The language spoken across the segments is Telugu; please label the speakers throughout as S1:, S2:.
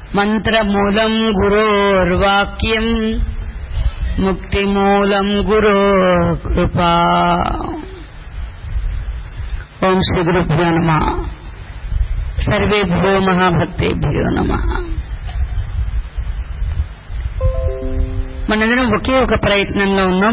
S1: మంత్రమూలం గురోర్వాక్యం ముక్తిమూలం గురో కృపా ఓం శ్రీ గురుభ్యో నమ సర్వేభ్యో మహాభక్తేభ్యో నమ మనందరం ఒకే ఒక ప్రయత్నంలో ఉన్నాం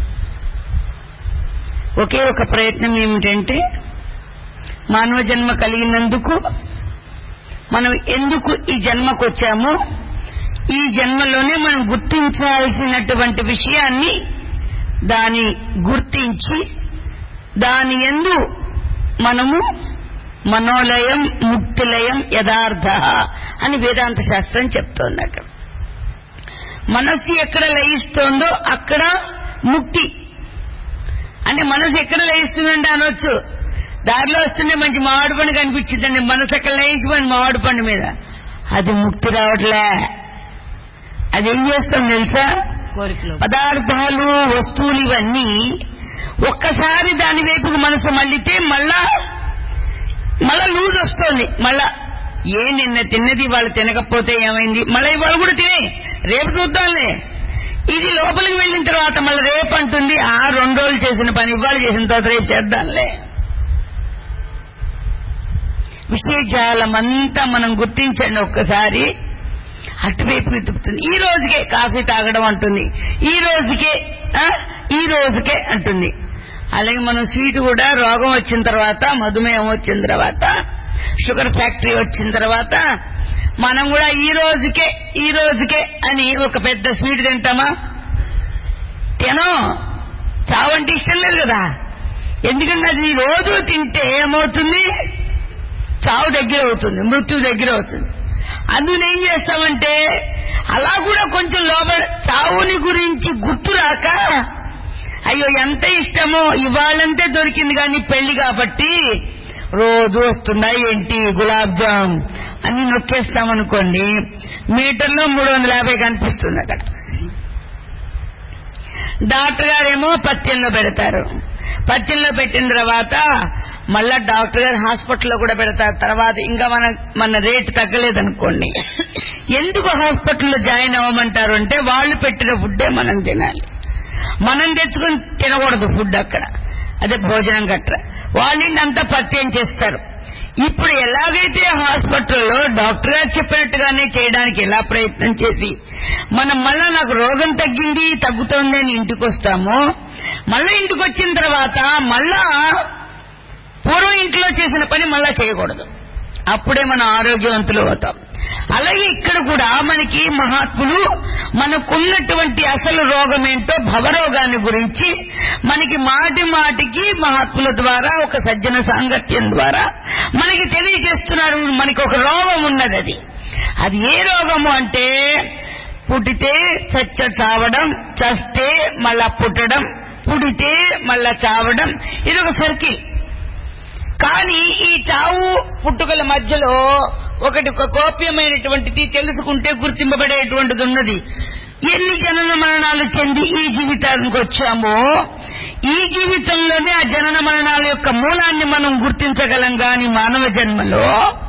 S1: ఒకే ఒక ప్రయత్నం ఏమిటంటే మానవ జన్మ కలిగినందుకు మనం ఎందుకు ఈ జన్మకు వచ్చామో ఈ జన్మలోనే మనం గుర్తించాల్సినటువంటి విషయాన్ని దాని గుర్తించి దాని ఎందు మనము మనోలయం ముక్తిలయం యథార్థ అని వేదాంత శాస్త్రం చెప్తోందట మనస్సు ఎక్కడ లయిస్తోందో అక్కడ ముక్తి అంటే మనసు ఎక్కడ లయిస్తుందంటే అనొచ్చు దారిలో వస్తుంటే మంచి మామిడి పండు కనిపించిందండి మనసు ఎక్కడ లయించిపోయింది మామిడి పండు మీద అది ముక్తి రావట్లే అదేం చేస్తాం తెలుసా
S2: కోరికలు
S1: పదార్థాలు వస్తువులు ఇవన్నీ ఒక్కసారి దాని వైపుకి మనసు మళ్ళితే మళ్ళా మళ్ళా లూజ్ వస్తుంది మళ్ళా ఏ నిన్న తిన్నది వాళ్ళు తినకపోతే ఏమైంది మళ్ళీ ఇవాళ కూడా తినే రేపు చూద్దాంలే ఇది లోపలికి వెళ్ళిన తర్వాత మళ్ళీ రేపు అంటుంది ఆ రెండు రోజులు చేసిన పని ఇవాళ చేసిన తర్వాత రేపు చేద్దాంలే విషయజాలమంతా మనం గుర్తించండి ఒక్కసారి అటువైపు వెతుకుతుంది ఈ రోజుకే కాఫీ తాగడం అంటుంది ఈ రోజుకే ఆ, ఈ రోజుకే అంటుంది అలాగే మనం స్వీట్ కూడా రోగం వచ్చిన తర్వాత మధుమేహం వచ్చిన తర్వాత షుగర్ ఫ్యాక్టరీ వచ్చిన తర్వాత మనం కూడా ఈ రోజుకే ఈ రోజుకే అని ఒక పెద్ద స్వీట్ తింటామా తినం చావంటే ఇష్టం లేదు కదా ఎందుకంటే అది రోజు తింటే ఏమవుతుంది చావు దగ్గర అవుతుంది మృత్యు దగ్గర అవుతుంది అందులో ఏం చేస్తామంటే అలా కూడా కొంచెం లోపల చావుని గురించి గుర్తు రాక అయ్యో ఎంత ఇష్టమో ఇవాళంతే దొరికింది కానీ పెళ్లి కాబట్టి రోజు వస్తుందా ఏంటి గులాబ్ జామ్ అని నొక్కేస్తామనుకోండి మీటర్లో మూడు వందల యాభై కనిపిస్తుంది అక్కడ డాక్టర్ గారేమో పత్యంలో పెడతారు పత్యంలో పెట్టిన తర్వాత మళ్ళా డాక్టర్ గారు హాస్పిటల్లో కూడా పెడతారు తర్వాత ఇంకా మన మన రేటు తగ్గలేదనుకోండి ఎందుకు హాస్పిటల్లో జాయిన్ అవ్వమంటారు అంటే వాళ్ళు పెట్టిన ఫుడ్డే మనం తినాలి మనం తెచ్చుకొని తినకూడదు ఫుడ్ అక్కడ అదే భోజనం గట్ర వాళ్ళని అంతా పత్యం చేస్తారు ఇప్పుడు ఎలాగైతే హాస్పిటల్లో డాక్టర్ గారు చెప్పినట్టుగానే చేయడానికి ఎలా ప్రయత్నం చేసి మనం మళ్ళా నాకు రోగం తగ్గింది తగ్గుతోంది అని ఇంటికి వస్తామో మళ్ళా ఇంటికి వచ్చిన తర్వాత మళ్ళా పూర్వం ఇంట్లో చేసిన పని మళ్ళా చేయకూడదు అప్పుడే మనం ఆరోగ్యవంతులు అవుతాం అలాగే ఇక్కడ కూడా మనకి మహాత్ములు మనకున్నటువంటి అసలు రోగం ఏంటో భవరోగాన్ని గురించి మనకి మాటి మాటికి మహాత్ముల ద్వారా ఒక సజ్జన సాంగత్యం ద్వారా మనకి తెలియజేస్తున్నారు మనకి ఒక రోగం ఉన్నది అది అది ఏ రోగము అంటే పుట్టితే చచ్చ చావడం చస్తే మళ్ళా పుట్టడం పుడితే మళ్ళా చావడం ఇది ఒక సర్కిల్ కానీ ఈ చావు పుట్టుకల మధ్యలో ఒకటి ఒక గోప్యమైనటువంటిది తెలుసుకుంటే గుర్తింపబడేటువంటిది ఉన్నది ఎన్ని జనన మరణాలు చెంది ఈ జీవితానికి వచ్చామో ఈ జీవితంలోనే ఆ జనన మరణాల యొక్క మూలాన్ని మనం గుర్తించగలం గాని మానవ జన్మలో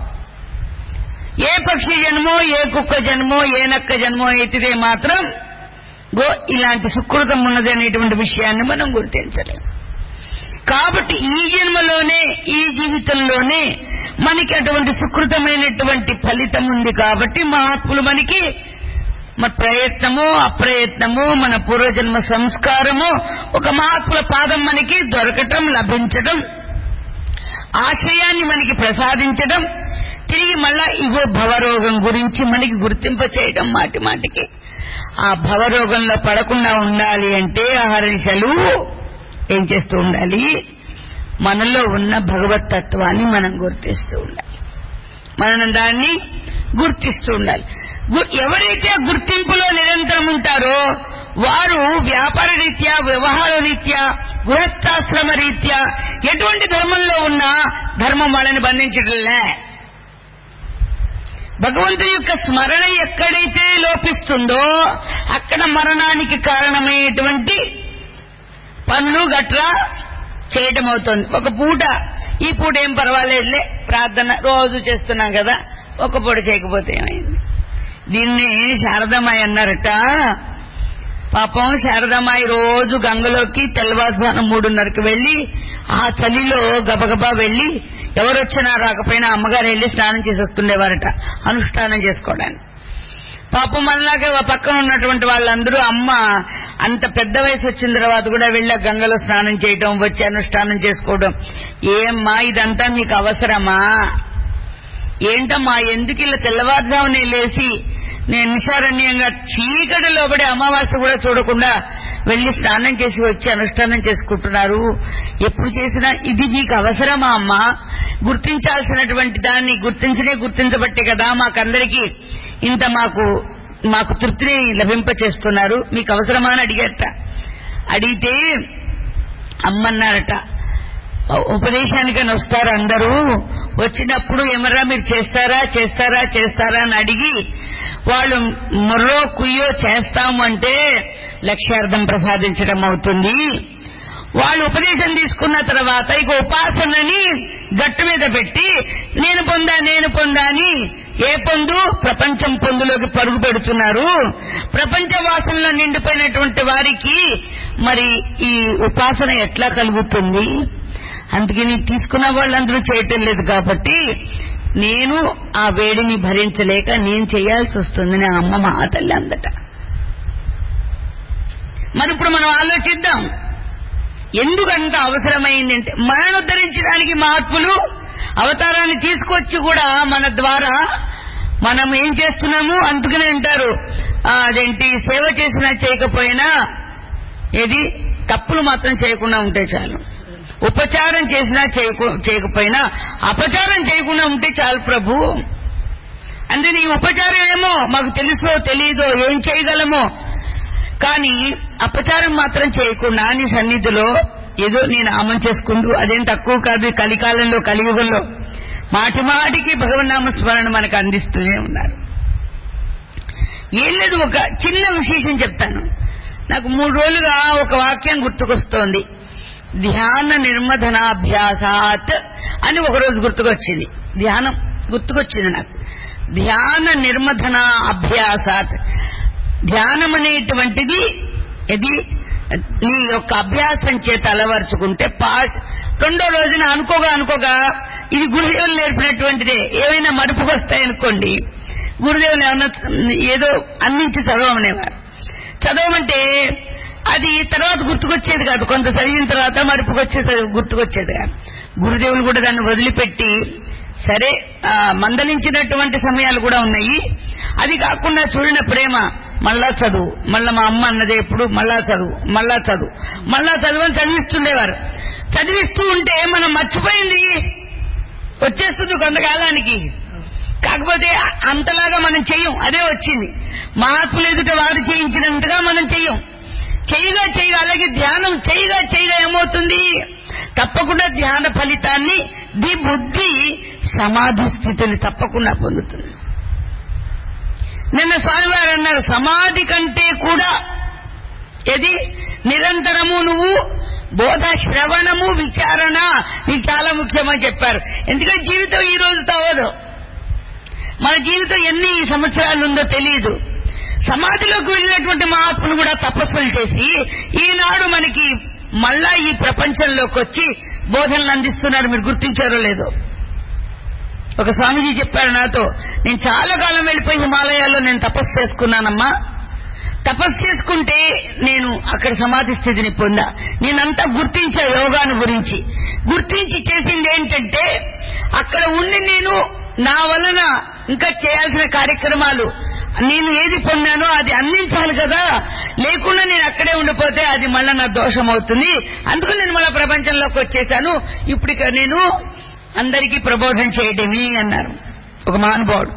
S1: ఏ పక్షి జన్మో ఏ కుక్క జన్మో ఏ నక్క జన్మో ఎత్తితే మాత్రం గో ఇలాంటి సుకృతం ఉన్నది అనేటువంటి విషయాన్ని మనం గుర్తించలేం కాబట్టి ఈ జన్మలోనే ఈ జీవితంలోనే మనకి అటువంటి సుకృతమైనటువంటి ఫలితం ఉంది కాబట్టి మహాత్ములు మనకి మన ప్రయత్నము అప్రయత్నము మన పూర్వజన్మ సంస్కారము ఒక మహాత్ముల పాదం మనకి దొరకటం లభించడం ఆశ్రయాన్ని మనకి ప్రసాదించడం తిరిగి మళ్ళా ఇగో భవరోగం గురించి మనకి గుర్తింప చేయడం మాటి మాటికి ఆ భవరోగంలో పడకుండా ఉండాలి అంటే ఆహారనిశలు ఏం చేస్తూ ఉండాలి మనలో ఉన్న భగవత్ తత్వాన్ని మనం గుర్తిస్తూ ఉండాలి మనం దాన్ని గుర్తిస్తూ ఉండాలి గు- ఎవరైతే గుర్తింపులో నిరంతరం ఉంటారో వారు వ్యాపార రీత్యా వ్యవహార రీత్యా గృహస్థాశ్రమ రీత్యా ఎటువంటి ధర్మంలో ఉన్నా ధర్మం వాళ్ళని బంధించడంలే భగవంతుని యొక్క స్మరణ ఎక్కడైతే లోపిస్తుందో అక్కడ మరణానికి కారణమయ్యేటువంటి పనులు గట్రా చేయటం అవుతుంది ఒక పూట ఈ పూట ఏం పర్వాలేదులే ప్రార్థన రోజు చేస్తున్నాం కదా ఒక పూట చేయకపోతే ఏమైంది దీన్ని శారదమ్మాయి అన్నారట పాపం శారదమ్మాయి రోజు గంగలోకి తెల్లవారుజాను మూడున్నరకు వెళ్లి ఆ చలిలో గబగబా వెళ్లి ఎవరొచ్చినా రాకపోయినా అమ్మగారు వెళ్లి స్నానం చేసి వస్తుండేవారట అనుష్ఠానం చేసుకోవడానికి పాపం మనలాగే ఆ పక్కన ఉన్నటువంటి వాళ్ళందరూ అమ్మ అంత పెద్ద వయసు వచ్చిన తర్వాత కూడా వెళ్ళి ఆ గంగలో స్నానం చేయడం వచ్చి అనుష్ఠానం చేసుకోవడం ఏమ్మా ఇదంతా మీకు అవసరమా ఏంటమ్మా ఎందుకు ఇలా తెల్లవారుజామునే లేచి నేను నిశారణ్యంగా చీకటి లోబడి అమావాస్య కూడా చూడకుండా వెళ్లి స్నానం చేసి వచ్చి అనుష్ఠానం చేసుకుంటున్నారు ఎప్పుడు చేసినా ఇది మీకు అవసరమా అమ్మా గుర్తించాల్సినటువంటి దాన్ని గుర్తించనే గుర్తించబట్టే కదా మాకందరికీ ఇంత మాకు మాకు తృప్తిని లభింప చేస్తున్నారు మీకు అవసరమా అని అడిగట అడిగితే అమ్మన్నారట ఉపదేశానికని వస్తారు అందరూ వచ్చినప్పుడు ఏమరా మీరు చేస్తారా చేస్తారా చేస్తారా అని అడిగి వాళ్ళు మొర్రో కుయ్యో చేస్తాము అంటే లక్ష్యార్థం ప్రసాదించడం అవుతుంది వాళ్ళు ఉపదేశం తీసుకున్న తర్వాత ఇక ఉపాసనని గట్టు మీద పెట్టి నేను పొందా నేను పొందా అని ఏ పొందు ప్రపంచం పొందులోకి పరుగు పెడుతున్నారు ప్రపంచ వాసనలో నిండిపోయినటువంటి వారికి మరి ఈ ఉపాసన ఎట్లా కలుగుతుంది అందుకని తీసుకున్న వాళ్ళందరూ చేయటం లేదు కాబట్టి నేను ఆ వేడిని భరించలేక నేను చేయాల్సి వస్తుంది నా అమ్మ మా తల్లి అందట మరి ఇప్పుడు మనం ఆలోచిద్దాం ఎందుకంత అవసరమైంది అంటే మనను ఉద్ధరించడానికి మార్పులు అవతారాన్ని తీసుకొచ్చి కూడా మన ద్వారా మనం ఏం చేస్తున్నాము అందుకనే అంటారు ఆ, అదేంటి సేవ చేసినా చేయకపోయినా ఏది తప్పులు మాత్రం చేయకుండా ఉంటే చాలు ఉపచారం చేసినా చేయకు- చేయకపోయినా అపచారం చేయకుండా ఉంటే చాలు ప్రభు అంటే నీ ఉపచారం ఏమో మాకు తెలుసో తెలీదో ఏం చేయగలమో కానీ అపచారం మాత్రం చేయకుండా నీ సన్నిధిలో ఏదో నేను నామం చేసుకుంటూ అదేం తక్కువ కాదు ఈ కలికాలంలో కలియుగంలో మాటి మాటికి భగవన్నామ స్మరణ మనకు అందిస్తూనే ఉన్నారు ఏం లేదు ఒక చిన్న విశేషం చెప్తాను నాకు మూడు రోజులుగా ఒక వాక్యం గుర్తుకొస్తోంది ధ్యాన నిర్మధనాభ్యాసాత్ అని ఒక రోజు గుర్తుకొచ్చింది ధ్యానం గుర్తుకొచ్చింది నాకు ధ్యాన నిర్మధన అభ్యాసాత్ ధ్యానం అనేటువంటిది ఇది నీ యొక్క అభ్యాసం చేత అలవరుచుకుంటే పాస్ రెండో రోజున అనుకోగా అనుకోగా ఇది గురుదేవులు నేర్పినటువంటిదే ఏమైనా మరుపుకు వస్తాయనుకోండి గురుదేవులు ఏమన్నా ఏదో అందించి చదవమనేవారు చదవమంటే అది తర్వాత గుర్తుకొచ్చేది కాదు కొంత చదివిన తర్వాత మరుపుకొచ్చేది గుర్తుకొచ్చేది కాదు గురుదేవులు కూడా దాన్ని వదిలిపెట్టి సరే ఆ, మందలించినటువంటి సమయాలు కూడా ఉన్నాయి అది కాకుండా చూడిన ప్రేమ మళ్ళా చదువు మళ్ళా మా అమ్మ అన్నదే ఎప్పుడు మళ్ళా చదువు మళ్ళా చదువు మళ్ళా చదువు అని చదివిస్తుండేవారు చదివిస్తూ ఉంటే మనం మర్చిపోయింది వచ్చేస్తుంది కొంతకాలానికి కాకపోతే అంతలాగా మనం చెయ్యం అదే వచ్చింది మహాత్ములు ఎదుట వారు చేయించినంతగా మనం చెయ్యం చేయగా చేయగా అలాగే ధ్యానం చేయగా చేయగా ఏమవుతుంది తప్పకుండా ధ్యాన ఫలితాన్ని ది బుద్ధి సమాధి స్థితిని తప్పకుండా పొందుతుంది నిన్న స్వామివారు అన్నారు సమాధి కంటే కూడా ఏది నిరంతరము నువ్వు బోధ శ్రవణము విచారణ ఇది చాలా ముఖ్యమని చెప్పారు ఎందుకంటే జీవితం ఈ రోజుతో అవ్వదు మన జీవితం ఎన్ని సంవత్సరాలు ఉందో తెలియదు సమాధిలోకి వెళ్ళినటువంటి మహాత్ములు కూడా తపస్సులు చేసి ఈనాడు మనకి మళ్ళా ఈ ప్రపంచంలోకి వచ్చి బోధనలు అందిస్తున్నారు మీరు గుర్తించారో లేదో ఒక స్వామీజీ చెప్పారు నాతో నేను చాలా కాలం వెళ్ళిపోయి హిమాలయాల్లో నేను తపస్సు చేసుకున్నానమ్మా తపస్సు చేసుకుంటే నేను అక్కడ సమాధి స్థితిని పొందా నేనంతా గుర్తించా యోగాను గురించి గుర్తించి చేసింది ఏంటంటే అక్కడ ఉండి నేను నా వలన ఇంకా చేయాల్సిన కార్యక్రమాలు నేను ఏది పొందానో అది అందించాలి కదా లేకుండా నేను అక్కడే ఉండిపోతే అది మళ్ళా నా దోషం అవుతుంది అందుకు నేను మళ్ళా ప్రపంచంలోకి వచ్చేసాను ఇప్పుడు ఇక నేను అందరికీ ప్రబోధం చేయడమే అన్నారు ఒక మహానుభావుడు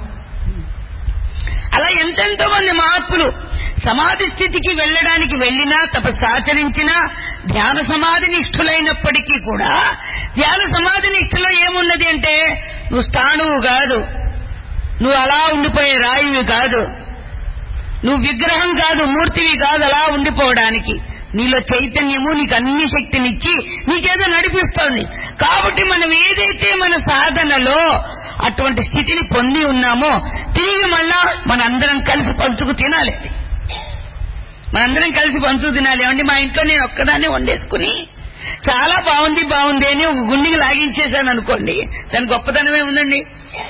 S1: అలా ఎంతెంతో మంది మహాత్ములు సమాధి స్థితికి వెళ్ళడానికి వెళ్ళినా తపస్సు ఆచరించినా ధ్యాన సమాధి నిష్ఠులైనప్పటికీ కూడా ధ్యాన సమాధి నిష్ఠలో ఏమున్నది అంటే నువ్వు స్థాణువు కాదు నువ్వు అలా ఉండిపోయే రాయివి కాదు నువ్వు విగ్రహం కాదు మూర్తివి కాదు అలా ఉండిపోవడానికి నీలో చైతన్యము నీకు అన్ని శక్తినిచ్చి నీకేదో నడిపిస్తోంది కాబట్టి మనం ఏదైతే మన సాధనలో అటువంటి స్థితిని పొంది ఉన్నామో తిరిగి మళ్ళా మనందరం కలిసి పంచుకు తినాలి అది మనందరం కలిసి పంచుకు తినాలి ఏమండి మా ఇంట్లో నేను ఒక్కదాన్ని వండేసుకుని చాలా బాగుంది బాగుంది అని ఒక గుండికి లాగించేశాను అనుకోండి దాని గొప్పతనమే ఉందండి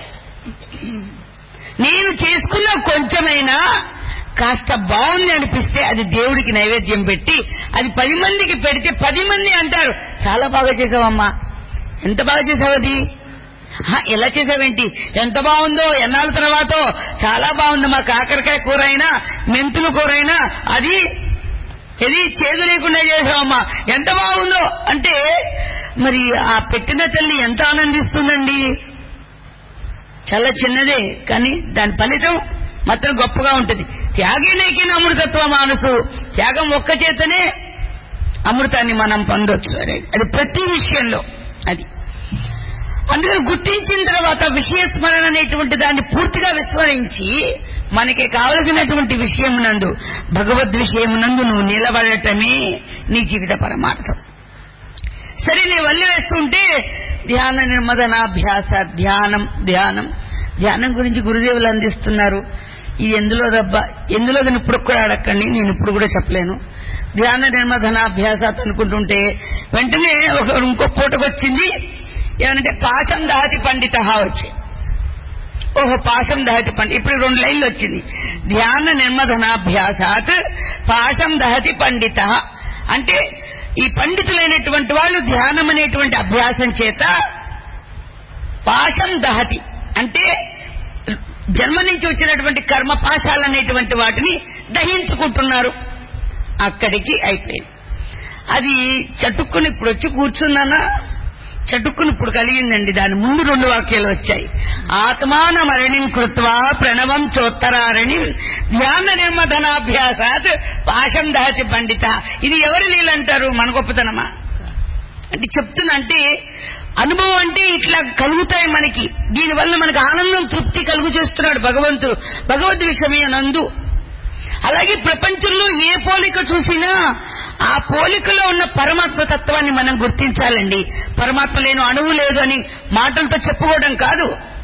S1: నేను చేసుకున్న కొంచెమైనా కాస్త బాగుంది అనిపిస్తే అది దేవుడికి నైవేద్యం పెట్టి అది పది మందికి పెడితే పది మంది అంటారు చాలా బాగా చేసావమ్మా ఎంత బాగా చేసావు అది "హా, ఎలా చేసావేంటి ఎంత బాగుందో ఎన్నాళ్ళ తర్వాత చాలా బాగుంది మా కాకరకాయ కూర అయినా మెంతుల కూర అయినా అది ఇది చేదు లేకుండా చేసావమ్మా ఎంత బాగుందో అంటే మరి ఆ పెట్టిన తల్లి ఎంత ఆనందిస్తుందండి చాలా చిన్నదే కానీ దాని ఫలితం మాత్రం గొప్పగా ఉంటుంది త్యాగేనేకి అమృతత్వ మానసు త్యాగం ఒక్క చేతనే అమృతాన్ని మనం పొందొచ్చు అనేది అది ప్రతి విషయంలో అది అందుకని గుర్తించిన తర్వాత విషయ స్మరణ అనేటువంటి దాన్ని పూర్తిగా విస్మరించి మనకి కావలసినటువంటి విషయమునందు భగవద్ విషయమునందు నువ్వు నిలబడటమే నీ జీవిత పరమార్థం సరే నేను వల్లి వేస్తుంటే ధ్యాన నిర్మదనాభ్యాస ధ్యానం ధ్యానం ధ్యానం గురించి గురుదేవులు అందిస్తున్నారు ఇది ఎందులో దబ్బా ఎందులో దాన్ని ఇప్పుడు కూడా అడగండి నేను ఇప్పుడు కూడా చెప్పలేను ధ్యాన నిర్మధనాభ్యాసాత్ అనుకుంటుంటే వెంటనే ఒక ఇంకో పూటకు వచ్చింది ఏమంటే పాశం దహతి పండిత వచ్చి ఓహో పాశం దహతి పండి ఇప్పుడు రెండు లైన్లు వచ్చింది ధ్యాన నిర్మధనాభ్యాసాత్ పాశం దహతి పండిత అంటే ఈ పండితులైనటువంటి వాళ్ళు ధ్యానం అనేటువంటి అభ్యాసం చేత పాశం దహతి అంటే జన్మ నుంచి వచ్చినటువంటి కర్మ పాశాలు అనేటువంటి వాటిని దహించుకుంటున్నారు అక్కడికి అయిపోయింది అది చటుక్కుని ఇప్పుడు వచ్చి కూర్చున్నానా చటుక్కుని ఇప్పుడు కలిగిందండి దాని ముందు రెండు వాక్యాలు వచ్చాయి ఆత్మాన మరణిం కృత్వా ప్రణవం చోత్తరారణి ధ్యాన నిర్మధనాభ్యాసాత్ పాశం దహతి పండిత ఇది ఎవరి నీళ్ళంటారు మన గొప్పతనమా అంటే చెప్తున్నా అంటే అనుభవం అంటే ఇట్లా కలుగుతాయి మనకి దీనివల్ల మనకు ఆనందం తృప్తి కలుగు చేస్తున్నాడు భగవంతుడు భగవద్ విషయమే నందు అలాగే ప్రపంచంలో ఏ పోలిక చూసినా ఆ పోలికలో ఉన్న పరమాత్మ తత్వాన్ని మనం గుర్తించాలండి పరమాత్మ లేను అణువు లేదు అని మాటలతో చెప్పుకోవడం కాదు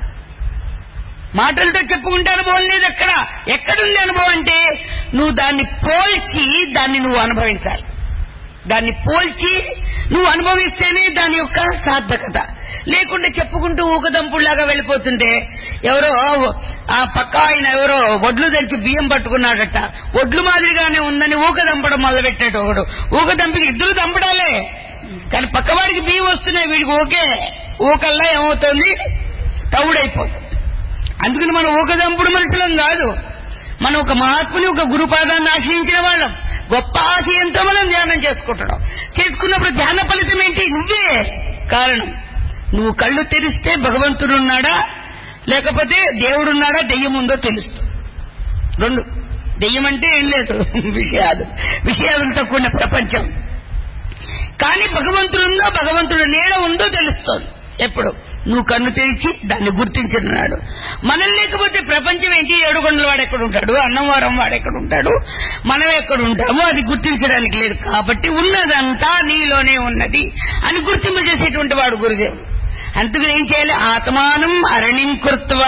S1: మాటలతో చెప్పుకుంటే అనుభవం లేదు ఎక్కడ ఎక్కడుంది అనుభవం అంటే నువ్వు దాన్ని పోల్చి దాన్ని నువ్వు అనుభవించాలి దాన్ని పోల్చి నువ్వు అనుభవిస్తేనే దాని యొక్క సార్థకత లేకుంటే చెప్పుకుంటూ ఊకదంపుల్లాగా వెళ్ళిపోతుంటే ఎవరో ఆ పక్క ఆయన ఎవరో వడ్లు దంచి బియ్యం పట్టుకున్నాడట వడ్లు మాదిరిగానే ఉందని ఊక దంపడం మొదలుపెట్టాడు ఒకడు ఊక దంపికి ఇద్దరు దంపడాలే కానీ పక్కవాడికి బియ్యం వస్తున్నాయి వీడికి ఓకే ఊకల్లా ఏమవుతుంది తవుడైపోతుంది అందుకని మనం ఊక దంపుడు మనుషులం కాదు మనం ఒక మహాత్ముని ఒక గురుపాదాన్ని ఆశ్రయించిన వాళ్ళం గొప్ప ఆశయంతో మనం ధ్యానం చేసుకుంటున్నాం చేసుకున్నప్పుడు ధ్యాన ఫలితం ఏంటి నువ్వే కారణం నువ్వు కళ్ళు తెరిస్తే భగవంతుడు ఉన్నాడా లేకపోతే దేవుడున్నాడా దెయ్యం ఉందో తెలుస్తుంది రెండు దెయ్యం అంటే ఏం లేదు విషయాలు విషయాలతో కూడిన ప్రపంచం కానీ భగవంతుడుందో భగవంతుడు నీడ ఉందో తెలుస్తోంది ఎప్పుడు నువ్వు కన్ను తెరిచి దాన్ని గుర్తించినాడు మనం లేకపోతే ప్రపంచం ఏంటి ఏడుకొండల వాడు ఎక్కడ ఉంటాడు అన్నవరం వాడు ఎక్కడ ఉంటాడు మనం ఎక్కడ ఉంటామో అది గుర్తించడానికి లేదు కాబట్టి ఉన్నదంతా నీలోనే ఉన్నది అని గుర్తింపజేసేటువంటి వాడు గురుదేవుడు అందుకని ఏం చేయాలి ఆత్మానం అరణింకృత్వా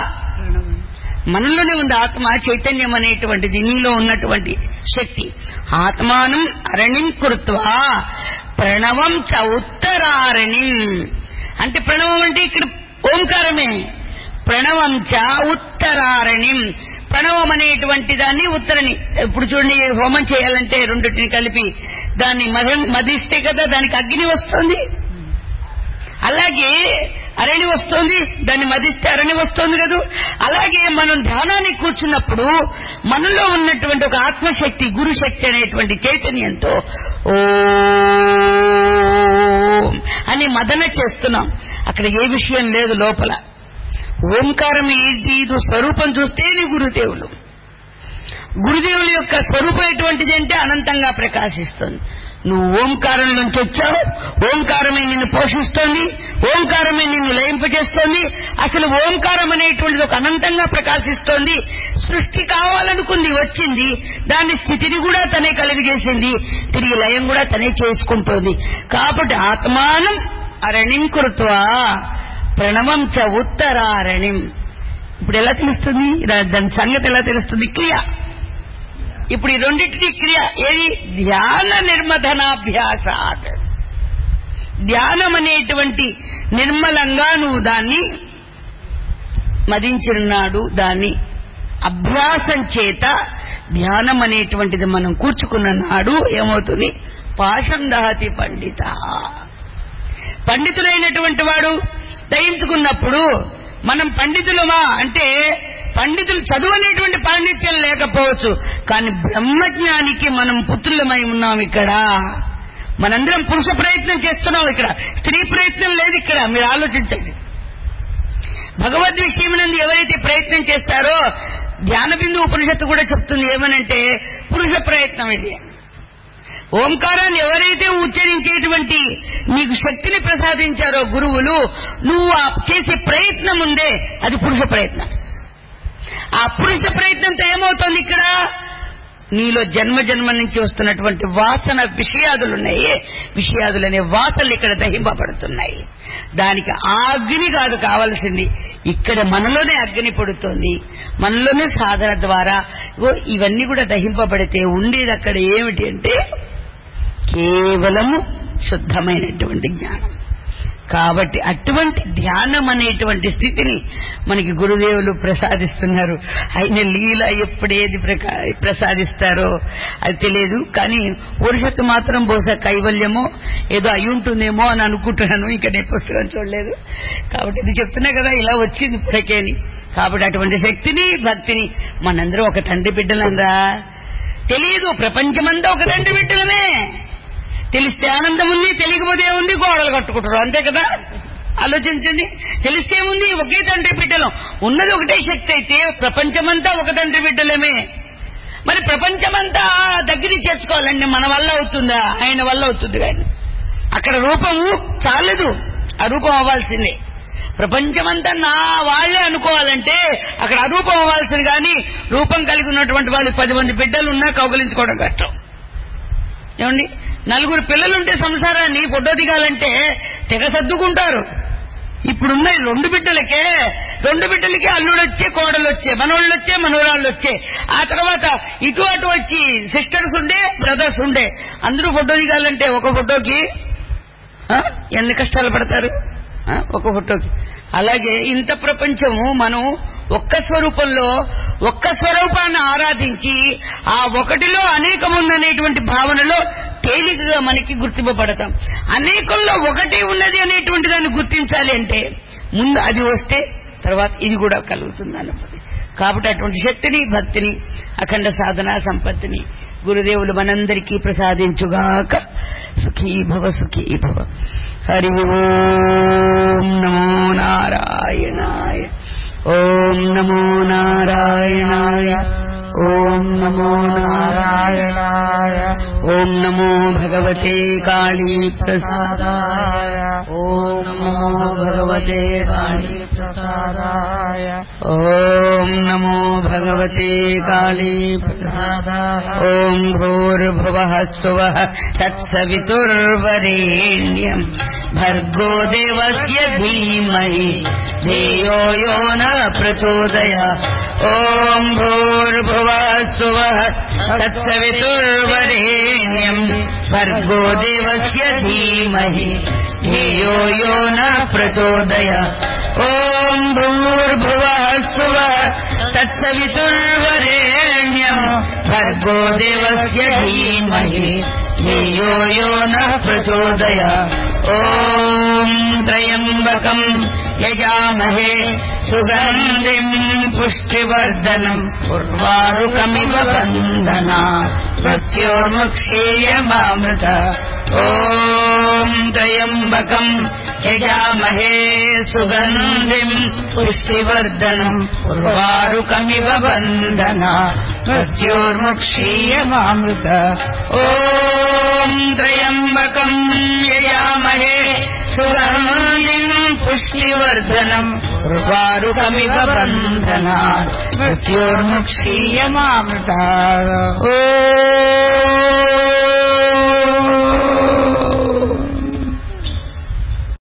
S1: మనలోనే ఉంది ఆత్మ చైతన్యం అనేటువంటిది నీలో ఉన్నటువంటి శక్తి ఆత్మానం అరణిం కృత్వా ప్రణవం చ ఉత్తరారణిం అంటే ప్రణవం అంటే ఇక్కడ ఓంకారమే ప్రణవం చ ఉత్తరారణిం ప్రణవం అనేటువంటి దాన్ని ఉత్తరని ఇప్పుడు చూడండి హోమం చేయాలంటే రెండింటిని కలిపి దాన్ని మద- మదిస్తే కదా దానికి అగ్ని వస్తుంది అలాగే అరణి వస్తుంది దాన్ని మదిస్తే అరణి వస్తుంది కదా అలాగే మనం ధ్యానానికి కూర్చున్నప్పుడు మనలో ఉన్నటువంటి ఒక ఆత్మశక్తి గురుశక్తి అనేటువంటి చైతన్యంతో ఓం అని మదన చేస్తున్నాం అక్కడ ఏ విషయం లేదు లోపల ఓంకారం ఏంటి ఇది స్వరూపం చూస్తే నీ గురుదేవులు గురుదేవుల యొక్క స్వరూపం ఎటువంటిది అంటే అనంతంగా ప్రకాశిస్తుంది నువ్వు ఓంకారం నుంచి వచ్చావు ఓంకారమే నిన్ను పోషిస్తోంది ఓంకారమే నిన్ను లయింపజేస్తోంది అసలు ఓంకారం అనేటువంటిది ఒక అనంతంగా ప్రకాశిస్తోంది సృష్టి కావాలనుకుంది వచ్చింది దాని స్థితిని కూడా తనే కలిగజేసింది తిరిగి లయం కూడా తనే చేసుకుంటోంది కాబట్టి ఆత్మానం అరణింకృత్వా ప్రణవం చ ఉత్తరారణిం ఇప్పుడు ఎలా తెలుస్తుంది దా- దాని సంగతి ఎలా తెలుస్తుంది క్రియ ఇప్పుడు ఈ రెండింటినీ క్రియ ఏది ధ్యాన నిర్మధనాభ్యాసాత్ ధ్యానం అనేటువంటి నిర్మలంగా నువ్వు దాన్ని మదించున్నాడు దాన్ని అభ్యాసం చేత ధ్యానం అనేటువంటిది మనం కూర్చుకున్న నాడు ఏమవుతుంది పాశం దహతి పండిత పండితులైనటువంటి వాడు దయించుకున్నప్పుడు మనం పండితులమా అంటే పండితులు చదువు అనేటువంటి పాండిత్యం లేకపోవచ్చు కానీ బ్రహ్మజ్ఞానికి మనం పుత్రులమై ఉన్నాం ఇక్కడ మనందరం పురుష ప్రయత్నం చేస్తున్నాం ఇక్కడ స్త్రీ ప్రయత్నం లేదు ఇక్కడ మీరు ఆలోచించండి భగవద్ విషయమునందు ఎవరైతే ప్రయత్నం చేస్తారో ధ్యాన బిందు ఉపనిషత్తు కూడా చెప్తుంది ఏమనంటే పురుష ప్రయత్నం ఇది ఓంకారాన్ని ఎవరైతే ఉచ్చరించేటువంటి నీకు శక్తిని ప్రసాదించారో గురువులు నువ్వు ఆ చేసే ప్రయత్నం ఉందే అది పురుష ప్రయత్నం ఆ పురుష ప్రయత్నంతో ఏమవుతోంది ఇక్కడ నీలో జన్మ జన్మల నుంచి వస్తున్నటువంటి వాసన విషయాదులున్నాయి విషయాదులనే వాసనలు ఇక్కడ దహింపబడుతున్నాయి దానికి ఆ అగ్ని కాదు కావలసింది ఇక్కడ మనలోనే అగ్ని పడుతోంది మనలోనే సాధన ద్వారా ఇగో ఇవన్నీ కూడా దహింపబడితే ఉండేది అక్కడ ఏమిటి అంటే కేవలము శుద్ధమైనటువంటి జ్ఞానం కాబట్టి అటువంటి ధ్యానం అనేటువంటి స్థితిని మనకి గురుదేవులు ప్రసాదిస్తున్నారు ఆయన లీల ఎప్పుడేది ప్రకా- ప్రసాదిస్తారో అది తెలియదు కానీ పురుషత్తు మాత్రం బహుశా కైవల్యమో ఏదో అయి ఉంటుందేమో అని అనుకుంటున్నాను ఇంకా నేను పుస్తకం చూడలేదు కాబట్టి ఇది చెప్తున్నా కదా ఇలా వచ్చింది ఇప్పటికేని కాబట్టి అటువంటి శక్తిని భక్తిని మనందరం ఒక తండ్రి బిడ్డలందా తెలియదు ప్రపంచమంతా ఒక తండ్రి బిడ్డలమే తెలిస్తే ఆనందం ఉంది తెలియకపోతే ఉంది గోడలు కట్టుకుంటారు అంతే కదా ఆలోచించండి తెలిస్తే ఉంది ఒకే తండ్రి బిడ్డలం ఉన్నది ఒకటే శక్తి అయితే ప్రపంచమంతా ఒక తండ్రి బిడ్డలమే మరి ప్రపంచమంతా దగ్గరికి చేర్చుకోవాలండి మన వల్ల అవుతుందా ఆయన వల్ల అవుతుంది కానీ అక్కడ రూపము చాలదు ఆ రూపం అవ్వాల్సిందే ప్రపంచమంతా నా వాళ్లే అనుకోవాలంటే అక్కడ అరూపం అవ్వాల్సింది కానీ రూపం కలిగి ఉన్నటువంటి వాళ్ళు పది మంది బిడ్డలు ఉన్నా కౌగలించుకోవడం కష్టం ఏమండి నలుగురు పిల్లలుంటే సంసారాన్ని ఫోటో దిగాలంటే తెగ సర్దుకుంటారు ఇప్పుడున్న ఈ రెండు బిడ్డలకే రెండు బిడ్డలకి అల్లుడు వచ్చే కోడలు వచ్చే మనోళ్ళు వచ్చే మనోరాళ్ళు వచ్చే ఆ తర్వాత ఇటు అటు వచ్చి సిస్టర్స్ ఉండే బ్రదర్స్ ఉండే అందరూ ఫోటో దిగాలంటే ఒక ఫోటోకి ఆ, ఎన్ని కష్టాలు పడతారు ఆ, ఒక ఫోటోకి అలాగే ఇంత ప్రపంచము మనం ఒక్క స్వరూపంలో ఒక్క స్వరూపాన్ని ఆరాధించి ఆ ఒకటిలో అనేకముందనేటువంటి భావనలో తేలికగా మనకి గుర్తింపబడతాం అనేకంలో ఒకటి ఉన్నది అనేటువంటి దాన్ని గుర్తించాలి అంటే ముందు అది వస్తే తర్వాత ఇది కూడా కలుగుతుంది అన్నది కాబట్టి అటువంటి శక్తిని భక్తిని అఖండ సాధన సంపత్తిని గురుదేవులు మనందరికీ ప్రసాదించుగాక సుఖీ భవ సుఖీ భవ హరి ఓం నమో నారాయణాయ ఓం నమో నారాయణాయ ఓం నమో నారాయణాయ ఓం నమో భగవతే కాళీ ప్రసాదాయ ఓం నమో భగవతే కాళీ
S2: ప్రసాదాయ
S1: ఓం నమో భగవతే కాళీ
S2: ప్రసాదాయ
S1: ఓం భూర్భువః స్వః తత్సవితుర్వరేణ్యం భర్గో దేవస్య ధీమహి ధియో యో న ప్రచోదయ ఓం భూర్భువః స్వః తత్సవితుర్వరేణ్యం భర్గో దేవస్య ధీమహి ధియో యో న ప్రచోదయ ఓం భూర్భువః స్వః తత్సవితుర్వరేణ్యం భర్గో దేవస్య ధీమహి ధియో యో న ప్రచోదయ ఓం త్రయంబకం యజామహే సుగంధిం పుష్టివర్ధనం ఉర్వారుకమివ బంధనా మృత్యోర్ముక్షేయమామృత ఓం త్రయంబకం యజామహే సుగంధిం పుష్టివర్ధనం ఉర్వారుకమివ బంధనా మృత్యోర్ముక్షేయమామృత ఓం త్రయంబకం యజామహే సుగంధిం పుష్టివర్ధనం ఉర్వారుకమివ బంధనా మృత్యోర్ముక్షీయమామృత ఓ